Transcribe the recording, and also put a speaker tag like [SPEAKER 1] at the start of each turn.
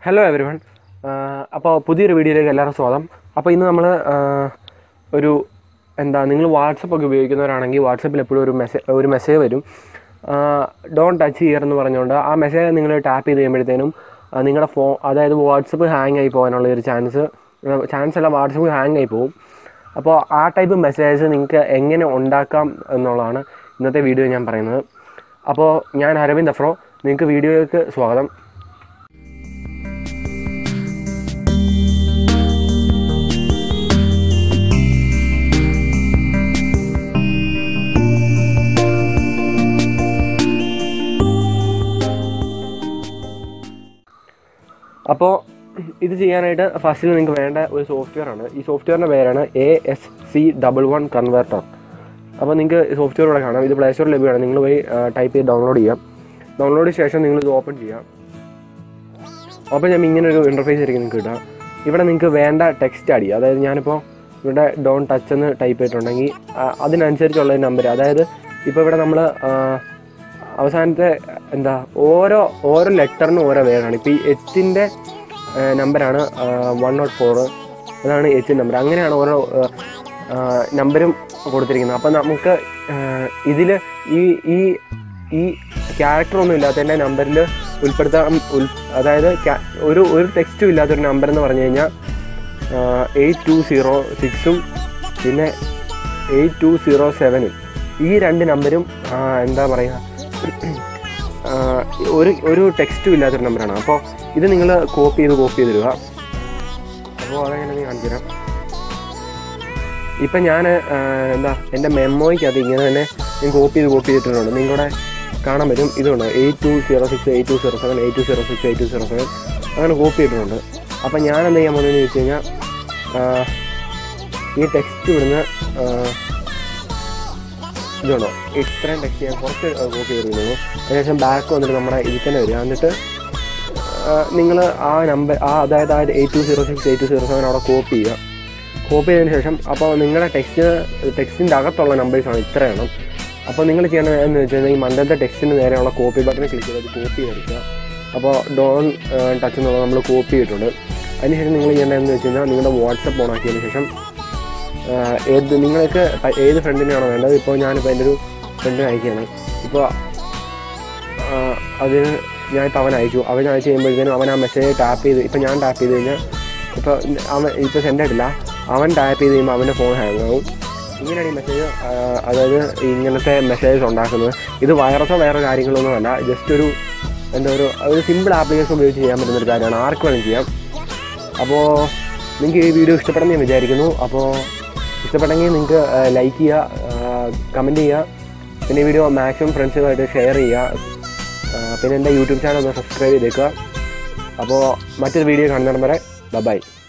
[SPEAKER 1] hello every one അപ്പോൾ പുതിയൊരു വീഡിയോയിലേക്ക് എല്ലാവർക്കും സ്വാഗതം അപ്പോൾ ഇന്ന് നമ്മൾ ഒരു എന്താ നിങ്ങൾ വാട്സപ്പ് ഒക്കെ ഉപയോഗിക്കുന്നവരാണെങ്കിൽ വാട്സപ്പിൽ എപ്പോഴും ഒരു മെസ്സേജ് ഒരു മെസ്സേജ് വരും ഡോൺ ടച്ച് ഹിയർ എന്ന് പറഞ്ഞുകൊണ്ട് ആ മെസ്സേജ് നിങ്ങൾ ടാപ്പ് ചെയ്ത് കഴിയുമ്പോഴത്തേനും ആ, നിങ്ങളുടെ ഫോ അതായത് വാട്സപ്പ് ഹാങ് ആയി പോകാനുള്ള ഒരു ചാൻസ് ചാൻസ് അല്ല വാട്സപ്പ് ഹാങ് ആയി പോകും അപ്പോൾ ആ ടൈപ്പ് മെസ്സേജസ് നിങ്ങൾക്ക് എങ്ങനെ ഉണ്ടാക്കാം എന്നുള്ളതാണ് ഇന്നത്തെ വീഡിയോ ഞാൻ പറയുന്നത് അപ്പോൾ ഞാൻ അരവിന്ദ് അഫ്രോ നിങ്ങൾക്ക് വീഡിയോയിലേക്ക് സ്വാഗതം അപ്പോൾ ഇത് ചെയ്യാനായിട്ട് ഫസ്റ്റിൽ നിങ്ങൾക്ക് വേണ്ട ഒരു സോഫ്റ്റ്വെയർ ആണ് ഈ സോഫ്റ്റ്വെയറിൻ്റെ പേരാണ് A S C double one converter അപ്പോൾ നിങ്ങൾക്ക് സോഫ്റ്റ്വെയർ ഇവിടെ കാണാം ഇത് പ്ലേ സ്റ്റോറിൽ ലഭ്യമാണ് നിങ്ങൾ പോയി ടൈപ്പ് ചെയ്ത് ഡൗൺലോഡ് ചെയ്യാം ഡൗൺലോഡ് ചെയ്ത ശേഷം നിങ്ങൾ ഇത് ഓപ്പൺ ചെയ്യാം ഓപ്പൺ ചെയ്യുമ്പോൾ ഇങ്ങനെ ഒരു ഇൻ്റർഫേസ് ആയിരിക്കും നിങ്ങൾക്ക് കിട്ടുക ഇവിടെ നിങ്ങൾക്ക് വേണ്ട ടെക്സ്റ്റ് ആഡ് ചെയ്യുക അതായത് ഞാനിപ്പോൾ ഇവിടെ ഡോൺ ടച്ച് എന്ന് ടൈപ്പ് ചെയ്തിട്ടുണ്ടെങ്കിൽ ആ, അതിനനുസരിച്ചുള്ള ഒരു നമ്പർ അതായത് ഇപ്പോൾ ഇവിടെ നമ്മൾ അവസാനത്തെ എന്താ ഓരോ ഓരോ ലെറ്ററിനും ഓരോ വേർഡാണ് ഇപ്പോൾ ഈ എച്ചിൻ്റെ നമ്പറാണ് വൺ നോട്ട് ഫോർ അതാണ് എച്ച് നമ്പർ അങ്ങനെയാണ് ഓരോ നമ്പരും കൊടുത്തിരിക്കുന്നത് അപ്പം നമുക്ക് ഇതിൽ ഈ ഈ ഈ ക്യാരക്ടർ ഒന്നും ഇല്ലാത്തതിൻ്റെ നമ്പറിൽ ഉൾപ്പെടുത്താൻ ഉൾ അതായത് ക്യാ- ഒരു ഒരു ടെക്സ്റ്റും ഇല്ലാത്തൊരു നമ്പർ എന്ന് പറഞ്ഞു കഴിഞ്ഞാൽ എയ്റ്റ് ടു സീറോ സിക്സും പിന്നെ എയ്റ്റ് ടു സീറോ സെവനും ഈ രണ്ട് നമ്പരും ആ, എന്താ പറയുക ആ, ഒരു ഒരു ടെക്സ്റ്റും ഇല്ലാത്തൊരു നമ്പറാണ് അപ്പോൾ ഇത് നിങ്ങൾ കോപ്പി ചെയ്ത് കോപ്പി ചെയ്തിടുക അപ്പോൾ അതെങ്ങനെ നീ കാണിച്ചു തരാം ഇപ്പം ഞാൻ എന്താ എൻ്റെ മെമ്മോയ്ക്ക് അത് ഇങ്ങനെ തന്നെ ഞാൻ കോപ്പി ചെയ്ത് കോപ്പി ചെയ്തിട്ടുണ്ട് നിങ്ങളുടെ കാണാൻ പറ്റും ഇതുണ്ട് eight two zero six eight two zero seven eight two zero six eight two zero seven അങ്ങനെ കോപ്പി ചെയ്തിട്ടുണ്ട് അപ്പം ഞാൻ എന്ത് ചെയ്യാൻ പോകുന്നതെന്ന് ചോദിച്ചു കഴിഞ്ഞാൽ ആ, ഈ ടെക്സ്റ്റ് ഇവിടുന്ന് ആ, ഇതുണ്ടോ ഇത്രയും ടെക്സ്റ്റ് ഞാൻ കുറച്ച് കോപ്പി ചെയ്തിരുന്നു അതിനുശേഷം ബാക്ക് വന്നിട്ട് നമ്മുടെ ഇതിൽ തന്നെ വരിക എന്നിട്ട് നിങ്ങൾ ആ നമ്പർ ആ അതായത് ആ eight two zero six eight two zero seven അവിടെ കോപ്പി ചെയ്യുക കോപ്പി ചെയ്തതിന് ശേഷം അപ്പോൾ നിങ്ങളുടെ ടെക്സ്റ്റ് ടെക്സ്റ്റിൻ്റെ അകത്തുള്ള നമ്പേഴ്സാണ് ഇത്ര എണ്ണം അപ്പോൾ നിങ്ങൾ ചെയ്യേണ്ടത് എന്ന് വെച്ച് കഴിഞ്ഞാൽ ഈ മണ്ടത്തെ ടെക്സ്റ്റിന് നേരെയുള്ള കോപ്പി ബട്ടൺ ക്ലിക്ക് ചെയ്ത് കോപ്പി ചെയ്തെടുക്കുക അപ്പോൾ ഡോൺ ടച്ച് എന്നുള്ളത് നമ്മൾ കോപ്പി ചെയ്തിട്ടുണ്ട് അതിനുശേഷം നിങ്ങൾ ചെയ്യേണ്ടതെന്ന് വെച്ച് കഴിഞ്ഞാൽ നിങ്ങളുടെ വാട്സപ്പ് ഓൺ ആക്കിയതിന് ശേഷം ആ, ഏത് നിങ്ങൾക്ക് പ- ഏത് ഫ്രണ്ടിനെയാണോ വേണ്ടത് ഇപ്പോൾ ഞാനിപ്പോൾ എൻ്റെ ഒരു ഫ്രണ്ടിന് അയക്കുകയാണ് ഇപ്പോൾ ആ, അതിന് ഞാൻ ഇപ്പോൾ അവൻ അയച്ചു അവൻ അയച്ചു കഴിയുമ്പോഴത്തേനും അവൻ ആ മെസ്സേജ് ടാപ്പ് ചെയ്ത് ഇപ്പോൾ ഞാൻ ടാപ്പ് ചെയ്ത് കഴിഞ്ഞാൽ ഇപ്പോൾ അവൻ ഇപ്പോൾ സെൻഡ് ആയിട്ടില്ല അവൻ ടാപ്പ് ചെയ്ത് കഴിയുമ്പോൾ അവൻ്റെ ഫോൺ ഹാങ് ആവും ഇങ്ങനെയാണ് ഈ മെസ്സേജ് അതായത് ഇങ്ങനത്തെ മെസ്സേജസ് ഉണ്ടാക്കുന്നത് ഇത് വൈറസോ വേറെ കാര്യങ്ങളൊന്നും അല്ല ജസ്റ്റ് ഒരു എന്താ ഒരു ഒരു സിമ്പിൾ ആപ്ലിക്കേഷൻ ഉപയോഗിച്ച് ചെയ്യാൻ പറ്റുന്ന ഒരു കാര്യമാണ് ആർക്ക് വേണം ചെയ്യാം അപ്പോൾ നിങ്ങൾക്ക് ഈ വീഡിയോ ഇഷ്ടപ്പെടുന്ന ഞാൻ വിചാരിക്കുന്നു അപ്പോൾ ഇഷ്ടപ്പെട്ടെങ്കിൽ നിങ്ങൾക്ക് ലൈക്ക് ചെയ്യുക കമൻറ്റ് ചെയ്യുക പിന്നെ ഈ വീഡിയോ മാക്സിമം ഫ്രണ്ട്സുമായിട്ട് ഷെയർ ചെയ്യുക ആ, പിന്നെ എൻ്റെ യൂട്യൂബ് ചാനൽ ഒന്ന് സബ്സ്ക്രൈബ് ചെയ്തേക്കുക അപ്പോൾ മറ്റൊരു വീഡിയോ കാണുന്നിടം വരെ ബൈ